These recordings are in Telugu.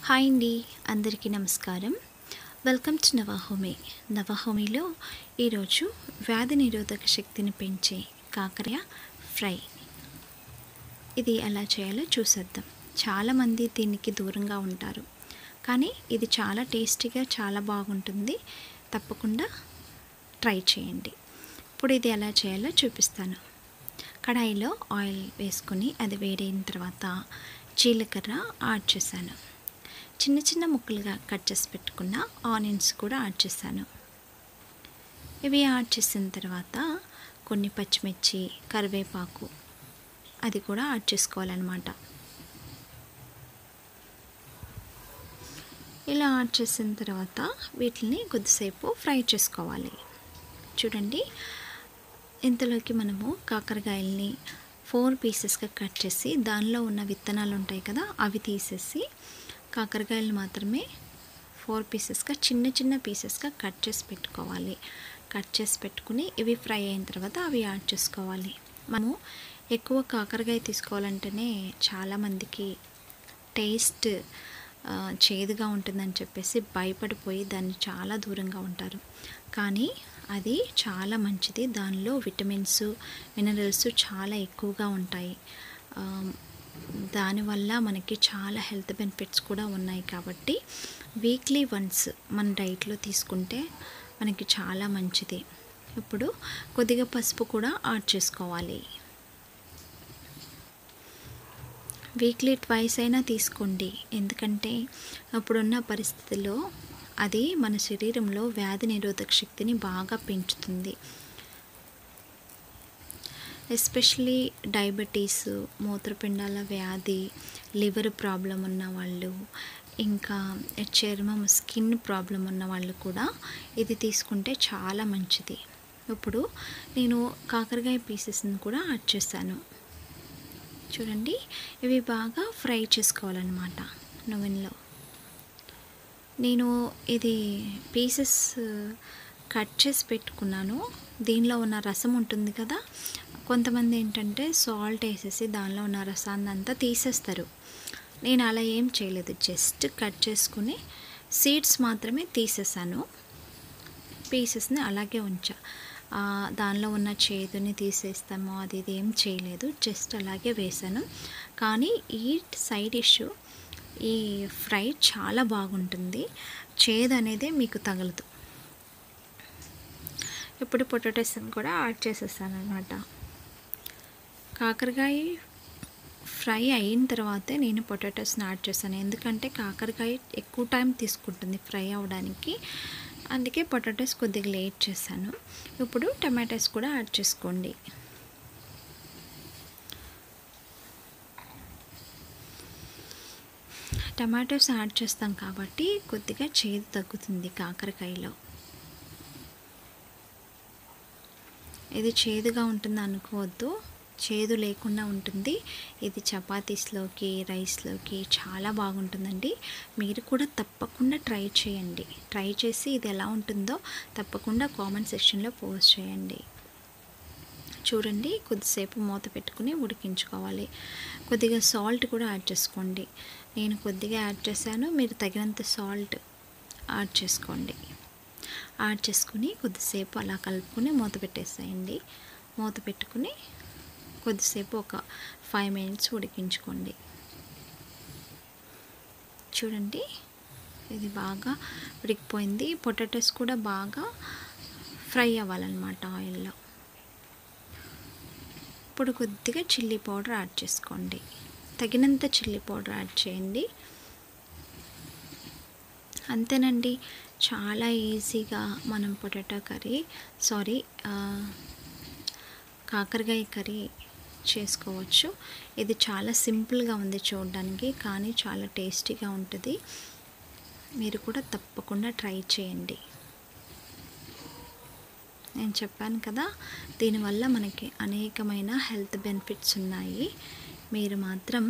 హాయ్ అండి అందరికీ నమస్కారం వెల్కమ్ టు నవాహోమి నవాహోమిలో ఈరోజు వ్యాధి నిరోధక శక్తిని పెంచే కాకరకాయ ఫ్రై ఇది ఎలా చేయాలో చూసేద్దాం చాలామంది దీనికి దూరంగా ఉంటారు కానీ ఇది చాలా టేస్టీగా చాలా బాగుంటుంది తప్పకుండా ట్రై చేయండి ఇప్పుడు ఇది ఎలా చేయాలో చూపిస్తాను కడాయిలో ఆయిల్ వేసుకొని అది వేడైన తర్వాత జీలకర్ర యాడ్ చేశాను చిన్న చిన్న ముక్కలుగా కట్ చేసి పెట్టుకున్న ఆనియన్స్ కూడా యాడ్ చేశాను ఇవి యాడ్ చేసిన తర్వాత కొన్ని పచ్చిమిర్చి కరివేపాకు అది కూడా యాడ్ చేసుకోవాలన్నమాట ఇలా యాడ్ చేసిన తర్వాత వీటిని కొద్దిసేపు ఫ్రై చేసుకోవాలి చూడండి ఇంతలోకి మనము కాకరకాయల్ని ఫోర్ పీసెస్గా కట్ చేసి దానిలో ఉన్న విత్తనాలు ఉంటాయి కదా అవి తీసేసి కాకరకాయలు మాత్రమే ఫోర్ పీసెస్గా చిన్న చిన్న పీసెస్గా కట్ చేసి పెట్టుకోవాలి కట్ చేసి పెట్టుకుని ఇవి ఫ్రై అయిన తర్వాత అవి యాడ్ చేసుకోవాలి మనము ఎక్కువ కాకరకాయ తీసుకోవాలంటేనే చాలామందికి టేస్ట్ చేదుగా ఉంటుందని చెప్పేసి భయపడిపోయి దాన్ని చాలా దూరంగా ఉంటారు కానీ అది చాలా మంచిది దానిలో విటమిన్స్ మినరల్స్ చాలా ఎక్కువగా ఉంటాయి దానివల్ల మనకి చాలా హెల్త్ బెనిఫిట్స్ కూడా ఉన్నాయి కాబట్టి వీక్లీ వన్స్ మన డైట్లో తీసుకుంటే మనకి చాలా మంచిది ఇప్పుడు కొద్దిగా పసుపు కూడా యాడ్ చేసుకోవాలి వీక్లీ ట్వైస్ అయినా తీసుకోండి ఎందుకంటే అప్పుడున్న పరిస్థితుల్లో అది మన శరీరంలో వ్యాధి నిరోధక శక్తిని బాగా పెంచుతుంది ఎస్పెషలీ డయాబెటీస్ మూత్రపిండాల వ్యాధి లివర్ ప్రాబ్లం ఉన్న వాళ్ళు ఇంకా చర్మం స్కిన్ ప్రాబ్లం ఉన్న వాళ్ళు కూడా ఇది తీసుకుంటే చాలా మంచిది ఇప్పుడు నేను కాకరకాయ పీసెస్ని కూడా యాడ్ చేశాను చూడండి ఇవి బాగా ఫ్రై చేసుకోవాలన్నమాట నూనెలో నేను ఇది పీసెస్ కట్ చేసి పెట్టుకున్నాను దీనిలో ఉన్న రసం ఉంటుంది కదా కొంతమంది ఏంటంటే సాల్ట్ వేసేసి దానిలో ఉన్న రసాన్ని అంతా తీసేస్తారు నేను అలా ఏం చేయలేదు జస్ట్ కట్ చేసుకుని సీడ్స్ మాత్రమే తీసేసాను పీసెస్ని అలాగే ఉంచా దానిలో ఉన్న చేదుని తీసేస్తాము అది ఇది ఏం చేయలేదు జస్ట్ అలాగే వేసాను కానీ ఈ సైడ్ ఇష్యూ ఈ ఫ్రై చాలా బాగుంటుంది చేదు అనేది మీకు తగలదు ఇప్పుడు పొటాటోస్ని కూడా యాడ్ చేసేసాను అనమాట కాకరకాయ ఫ్రై అయిన తర్వాతే నేను పొటాటోస్ని యాడ్ చేశాను ఎందుకంటే కాకరకాయ ఎక్కువ టైం తీసుకుంటుంది ఫ్రై అవ్వడానికి అందుకే పొటాటోస్ కొద్దిగా లేట్ చేశాను ఇప్పుడు టమాటోస్ కూడా యాడ్ చేసుకోండి టమాటోస్ యాడ్ చేస్తాం కాబట్టి కొద్దిగా చేదు తగ్గుతుంది కాకరకాయలో ఇది చేదుగా ఉంటుంది అనుకోవద్దు చేదు లేకుండా ఉంటుంది ఇది చపాతీస్లోకి రైస్లోకి చాలా బాగుంటుందండి మీరు కూడా తప్పకుండా ట్రై చేయండి ట్రై చేసి ఇది ఎలా ఉంటుందో తప్పకుండా కామెంట్ సెక్షన్లో పోస్ట్ చేయండి చూడండి కొద్దిసేపు మూత పెట్టుకుని ఉడికించుకోవాలి కొద్దిగా సాల్ట్ కూడా యాడ్ చేసుకోండి నేను కొద్దిగా యాడ్ చేశాను మీరు తగినంత సాల్ట్ యాడ్ చేసుకోండి యాడ్ చేసుకుని కొద్దిసేపు అలా కలుపుకొని మూత పెట్టేసేయండి మూత పెట్టుకుని కొద్దిసేపు ఒక ఫైవ్ మినిట్స్ ఉడికించుకోండి చూడండి ఇది బాగా ఉడికిపోయింది పొటాటోస్ కూడా బాగా ఫ్రై అవ్వాలన్నమాట ఆయిల్లో ఇప్పుడు కొద్దిగా చిల్లీ పౌడర్ యాడ్ చేసుకోండి తగినంత చిల్లీ పౌడర్ యాడ్ చేయండి అంతేనండి చాలా ఈజీగా మనం పొటాటో కర్రీ సారీ కాకరకాయ కర్రీ చేసుకోవచ్చు ఇది చాలా సింపుల్గా ఉంది చూడడానికి కానీ చాలా టేస్టీగా ఉంటుంది మీరు కూడా తప్పకుండా ట్రై చేయండి నేను చెప్పాను కదా దీనివల్ల మనకి అనేకమైన హెల్త్ బెనిఫిట్స్ ఉన్నాయి మీరు మాత్రం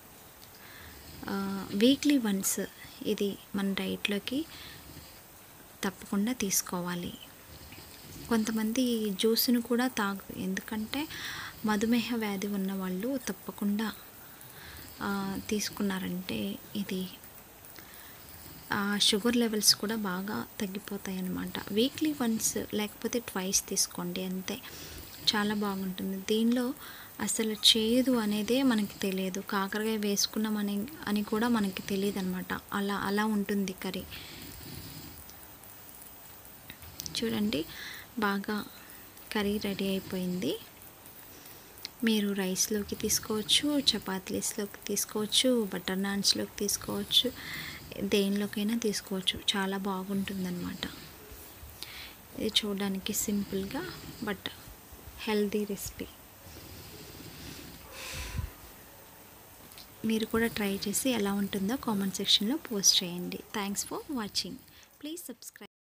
వీక్లీ వన్స్ ఇది మన డైట్లోకి తప్పకుండా తీసుకోవాలి కొంతమంది జ్యూస్ను కూడా తాగు ఎందుకంటే మధుమేహ వ్యాధి ఉన్న వాళ్ళు తప్పకుండా తీసుకున్నారంటే ఇది షుగర్ లెవెల్స్ కూడా బాగా తగ్గిపోతాయి అన్నమాట వీక్లీ వన్స్ లేకపోతే ట్వైస్ తీసుకోండి అంతే చాలా బాగుంటుంది దీనిలో అసలు చేదు అనేదే మనకి తెలియదు కాకరకాయ వేసుకున్నామని అని కూడా మనకి తెలియదు అనమాట అలా అలా ఉంటుంది కర్రీ చూడండి బాగా కర్రీ రెడీ అయిపోయింది మీరు రైస్లోకి తీసుకోవచ్చు చపాతీస్లోకి తీసుకోవచ్చు బటర్ నాన్స్లోకి తీసుకోవచ్చు దేనిలోకైనా తీసుకోవచ్చు చాలా బాగుంటుందన్నమాట ఇది చూడడానికి సింపుల్గా బట్ హెల్దీ రెసిపీ మీరు కూడా ట్రై చేసి ఎలా ఉంటుందో కామెంట్ సెక్షన్లో పోస్ట్ చేయండి thanks for watching please subscribe